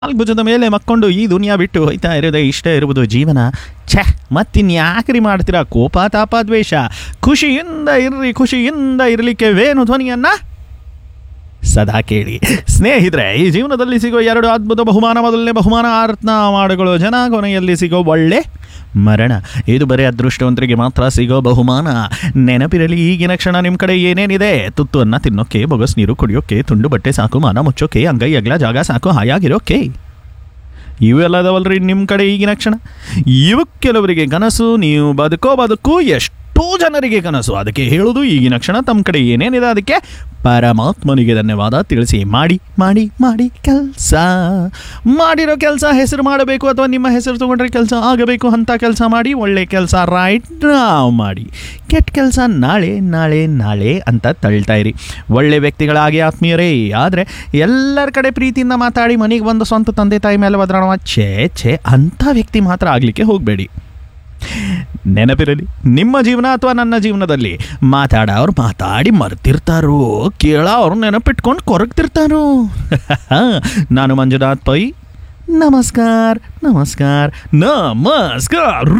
ನಾಲ್ಕು ಭುಜದ ಮೇಲೆ ಮಕ್ಕೊಂಡು ಈ ದುನಿಯಾ ಬಿಟ್ಟು ಹೋಯ್ತಾ ಇರೋದೇ ಇಷ್ಟ ಇರುವುದು ಜೀವನ ಛೆ ಮತ್ತಿನ್ಯಾಕ್ರಿ ಮಾಡ್ತೀರಾ ಕೋಪ ತಾಪ ದ್ವೇಷ ಖುಷಿಯಿಂದ ಇರ್ರಿ ಖುಷಿಯಿಂದ ಇರಲಿಕ್ಕೆ ವೇಣು ಧ್ವನಿಯನ್ನ ಸದಾ ಕೇಳಿ ಸ್ನೇಹಿತರೆ ಈ ಜೀವನದಲ್ಲಿ ಸಿಗೋ ಎರಡು ಅದ್ಭುತ ಬಹುಮಾನ ಮೊದಲನೇ ಬಹುಮಾನ ಅರ್ಥ ಮಾಡಿಕೊಳ್ಳೋ ಜನ ಕೊನೆಯಲ್ಲಿ ಸಿಗೋ ಒಳ್ಳೆ ಮರಣ ಇದು ಬರೀ ಅದೃಷ್ಟವಂತರಿಗೆ ಮಾತ್ರ ಸಿಗೋ ಬಹುಮಾನ ನೆನಪಿರಲಿ ಈಗಿನ ಕ್ಷಣ ನಿಮ್ಮ ಕಡೆ ಏನೇನಿದೆ ತುತ್ತು ಅನ್ನ ತಿನ್ನೋಕೆ ಬೊಗಸ್ ನೀರು ಕುಡಿಯೋಕೆ ತುಂಡು ಬಟ್ಟೆ ಸಾಕು ಮಾನ ಮುಚ್ಚೋಕೆ ಅಂಗೈ ಅಗ್ಲ ಜಾಗ ಸಾಕು ಹಾಯಾಗಿರೋಕೆ ಇವೆಲ್ಲದವಲ್ರಿ ನಿಮ್ಮ ಕಡೆ ಈಗಿನ ಕ್ಷಣ ಇವು ಕೆಲವರಿಗೆ ಕನಸು ನೀವು ಬದುಕೋ ಬದುಕು ಎಷ್ಟೋ ಜನರಿಗೆ ಕನಸು ಅದಕ್ಕೆ ಹೇಳೋದು ಈಗಿನ ಕ್ಷಣ ತಮ್ಮ ಕಡೆ ಏನೇನಿದೆ ಅದಕ್ಕೆ ಪರಮಾತ್ಮನಿಗೆ ಧನ್ಯವಾದ ತಿಳಿಸಿ ಮಾಡಿ ಮಾಡಿ ಮಾಡಿ ಕೆಲಸ ಮಾಡಿರೋ ಕೆಲಸ ಹೆಸರು ಮಾಡಬೇಕು ಅಥವಾ ನಿಮ್ಮ ಹೆಸರು ತಗೊಂಡ್ರೆ ಕೆಲಸ ಆಗಬೇಕು ಅಂತ ಕೆಲಸ ಮಾಡಿ ಒಳ್ಳೆ ಕೆಲಸ ರೈಟ್ ನಾವು ಮಾಡಿ ಕೆಟ್ಟ ಕೆಲಸ ನಾಳೆ ನಾಳೆ ನಾಳೆ ಅಂತ ತಳ್ತಾ ಇರಿ ಒಳ್ಳೆ ವ್ಯಕ್ತಿಗಳಾಗಿ ಆತ್ಮೀಯರೇ ಆದರೆ ಎಲ್ಲರ ಕಡೆ ಪ್ರೀತಿಯಿಂದ ಮಾತಾಡಿ ಮನೆಗೆ ಬಂದು ಸ್ವಂತ ತಂದೆ ತಾಯಿ ಮೇಲೆ ಬದಲಾವಣೆ ಛೇ ಛೇ ಅಂಥ ವ್ಯಕ್ತಿ ಮಾತ್ರ ಆಗಲಿಕ್ಕೆ ಹೋಗಬೇಡಿ ನೆನಪಿರಲಿ ನಿಮ್ಮ ಜೀವನ ಅಥವಾ ನನ್ನ ಜೀವನದಲ್ಲಿ ಮಾತಾಡೋರು ಮಾತಾಡಿ ಮರ್ತಿರ್ತಾರೋ ಕೇಳೋರು ನೆನಪಿಟ್ಕೊಂಡು ಕೊರಗ್ತಿರ್ತಾರೋ ನಾನು ಮಂಜುನಾಥ್ ಪೈ ನಮಸ್ಕಾರ ನಮಸ್ಕಾರ ನಮಸ್ಕಾರ